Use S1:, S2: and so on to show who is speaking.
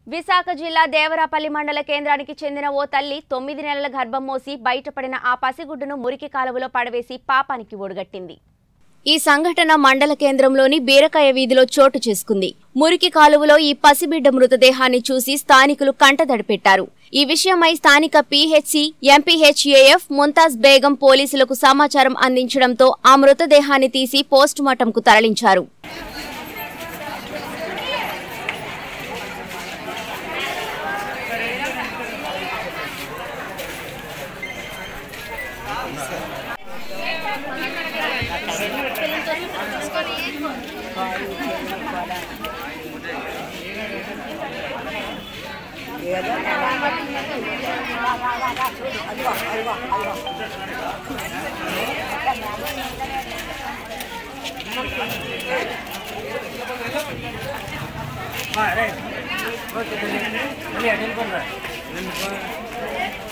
S1: విశాఖ జిల్లా దేవరాపల్లి మండల కేంద్రానికి చెందిన ఓ తల్లి తొమ్మిది నెలల గర్భం మోసి బయటపడిన ఆ పసిగుడ్డును మురికి కాలువలో పడవేసి పాపానికి ఒడగట్టింది ఈ సంఘటన మండల కేంద్రంలోని బీరకాయ వీధిలో చోటు చేసుకుంది మురికి కాలువలో ఈ పసిబిడ్డ మృతదేహాన్ని చూసి స్థానికులు కంటతడిపెట్టారు ఈ విషయమై స్థానిక పీహెచ్సి ఎంపీహెచ్ఏఎఫ్ ముంతాజ్ బేగం పోలీసులకు సమాచారం అందించడంతో ఆ మృతదేహాన్ని తీసి పోస్టుమార్టంకు తరలించారు
S2: Vale, oye, oye, oye, oye, oye, oye, oye, oye, oye,